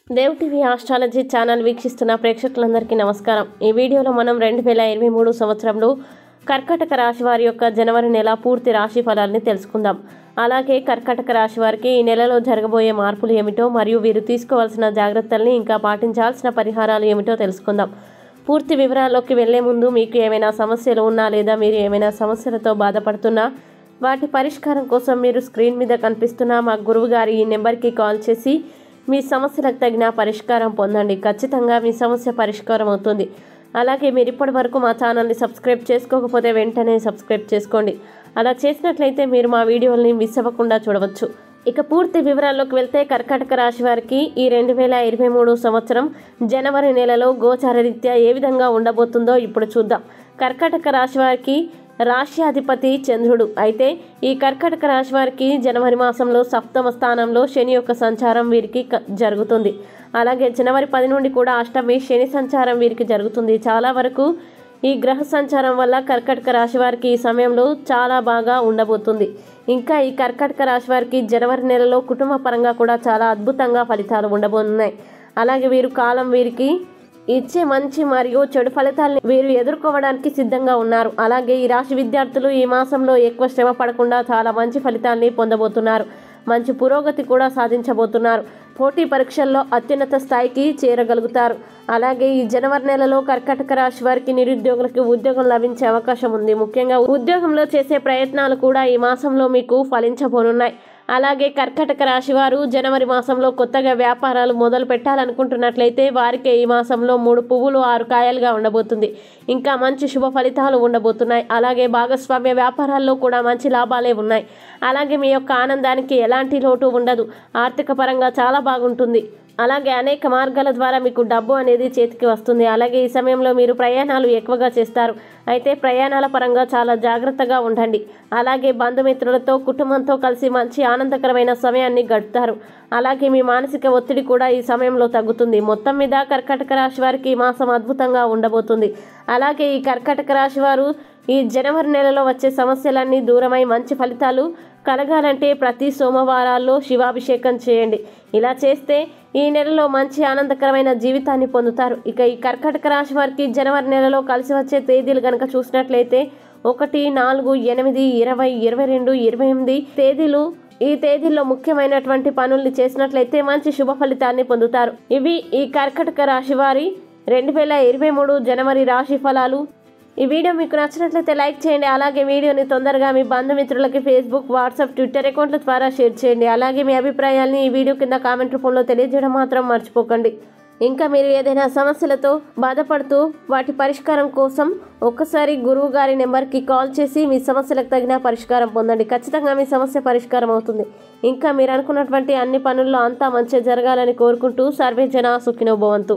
Dev TV astrology channel వీక్షిస్తున్న ప్రేక్షకులందరికీ నమస్కారం ఈ వీడియోలో మనం రెండు వేల ఇరవై మూడు సంవత్సరంలో కర్కాటక రాశి వారి యొక్క జనవరి నెల పూర్తి రాశి ఫలాల్ని తెలుసుకుందాం అలాగే కర్కాటక రాశి వారికి ఈ నెలలో జరగబోయే మార్పులు ఏమిటో మరియు వీరు తీసుకోవాల్సిన జాగ్రత్తల్ని ఇంకా పాటించాల్సిన పరిహారాలు ఏమిటో తెలుసుకుందాం పూర్తి వివరాల్లోకి వెళ్లే ముందు మీకు ఏమైనా సమస్యలు ఉన్నా లేదా మీరు ఏమైనా సమస్యలతో బాధపడుతున్నా వాటి పరిష్కారం కోసం మీరు స్క్రీన్ మీద కనిపిస్తున్న మా గురువు గారి ఈ నెంబర్కి కాల్ చేసి మీ సమస్యలకు తగిన పరిష్కారం పొందండి ఖచ్చితంగా మీ సమస్య పరిష్కారం అవుతుంది అలాగే మీరు ఇప్పటి వరకు మా ఛానల్ని సబ్స్క్రైబ్ చేసుకోకపోతే వెంటనే సబ్స్క్రైబ్ చేసుకోండి అలా చేసినట్లయితే మీరు మా వీడియోల్ని మిస్ అవ్వకుండా చూడవచ్చు ఇక పూర్తి వివరాల్లోకి వెళ్తే కర్కాటక రాశి వారికి ఈ రెండు వేల ఇరవై మూడు సంవత్సరం జనవరి నెలలో గోచార రీత్యా ఏ విధంగా ఉండబోతుందో ఇప్పుడు చూద్దాం కర్కాటక రాశి వారికి రాశ్యాధిపతి చంద్రుడు అయితే ఈ కర్కాటక రాశి వారికి జనవరి మాసంలో సప్తమ స్థానంలో శని యొక్క సంచారం వీరికి క- జరుగుతుంది అలాగే జనవరి పది నుండి కూడా అష్టమి శని సంచారం వీరికి జరుగుతుంది చాలా వరకు ఈ గ్రహ సంచారం వల్ల కర్కాటక రాశి వారికి ఈ సమయంలో చాలా బాగా ఉండబోతుంది ఇంకా ఈ కర్కాటక రాశి వారికి జనవరి నెలలో కుటుంబ పరంగా కూడా చాలా అద్భుతంగా ఫలితాలు ఉండబోతున్నాయి అలాగే వీరు కాలం వీరికి ఇచ్చే మంచి మరియు చెడు ఫలితాలను వీరు ఎదుర్కోవడానికి సిద్ధంగా ఉన్నారు అలాగే ఈ రాశి విద్యార్థులు ఈ మాసంలో ఎక్కువ శ్రమ పడకుండా చాలా మంచి ఫలితాల్ని పొందబోతున్నారు మంచి పురోగతి కూడా సాధించబోతున్నారు పోటీ పరీక్షల్లో అత్యున్నత స్థాయికి చేరగలుగుతారు అలాగే ఈ జనవరి నెలలో కర్కాటక రాశి వారికి నిరుద్యోగులకు ఉద్యోగం లభించే అవకాశం ఉంది ముఖ్యంగా ఉద్యోగంలో చేసే ప్రయత్నాలు కూడా ఈ మాసంలో మీకు ఫలించబోనున్నాయి అలాగే కర్కాటక రాశి వారు జనవరి మాసంలో కొత్తగా వ్యాపారాలు మొదలు పెట్టాలనుకుంటున్నట్లయితే వారికి ఈ మాసంలో మూడు పువ్వులు ఆరు కాయలుగా ఉండబోతుంది ఇంకా మంచి శుభ ఫలితాలు ఉండబోతున్నాయి అలాగే భాగస్వామ్య వ్యాపారాల్లో కూడా మంచి లాభాలే ఉన్నాయి అలాగే మీ యొక్క ఆనందానికి ఎలాంటి లోటు ఉండదు ఆర్థిక పరంగా చాలా బాగుంటుంది అలాగే అనేక మార్గాల ద్వారా మీకు డబ్బు అనేది చేతికి వస్తుంది అలాగే ఈ సమయంలో మీరు ప్రయాణాలు ఎక్కువగా చేస్తారు అయితే ప్రయాణాల పరంగా చాలా జాగ్రత్తగా ఉండండి అలాగే బంధుమిత్రులతో కుటుంబంతో కలిసి మంచి ఆనందకరమైన సమయాన్ని గడుపుతారు అలాగే మీ మానసిక ఒత్తిడి కూడా ఈ సమయంలో తగ్గుతుంది మొత్తం మీద కర్కాటక రాశి వారికి ఈ మాసం అద్భుతంగా ఉండబోతుంది అలాగే ఈ కర్కాటక రాశి వారు ఈ జనవరి నెలలో వచ్చే సమస్యలన్నీ దూరమై మంచి ఫలితాలు కలగాలంటే ప్రతి సోమవారాల్లో శివాభిషేకం చేయండి ఇలా చేస్తే ఈ నెలలో మంచి ఆనందకరమైన జీవితాన్ని పొందుతారు ఇక ఈ కర్కాటక రాశి వారికి జనవరి నెలలో కలిసి వచ్చే తేదీలు కనుక చూసినట్లయితే ఒకటి నాలుగు ఎనిమిది ఇరవై ఇరవై రెండు ఇరవై ఎనిమిది తేదీలు ఈ తేదీల్లో ముఖ్యమైనటువంటి పనుల్ని చేసినట్లయితే మంచి శుభ ఫలితాన్ని పొందుతారు ఇవి ఈ కర్కాటక రాశి వారి రెండు వేల ఇరవై మూడు జనవరి రాశి ఫలాలు ఈ వీడియో మీకు నచ్చినట్లయితే లైక్ చేయండి అలాగే వీడియోని తొందరగా మీ బంధుమిత్రులకి ఫేస్బుక్ వాట్సాప్ ట్విట్టర్ అకౌంట్ల ద్వారా షేర్ చేయండి అలాగే మీ అభిప్రాయాల్ని ఈ వీడియో కింద కామెంట్ రూపంలో తెలియజేయడం మాత్రం మర్చిపోకండి ఇంకా మీరు ఏదైనా సమస్యలతో బాధపడుతూ వాటి పరిష్కారం కోసం ఒక్కసారి గురువు గారి నెంబర్కి కాల్ చేసి మీ సమస్యలకు తగిన పరిష్కారం పొందండి ఖచ్చితంగా మీ సమస్య పరిష్కారం అవుతుంది ఇంకా మీరు అనుకున్నటువంటి అన్ని పనుల్లో అంతా మంచి జరగాలని కోరుకుంటూ సర్వే జన సుఖినోభవంతు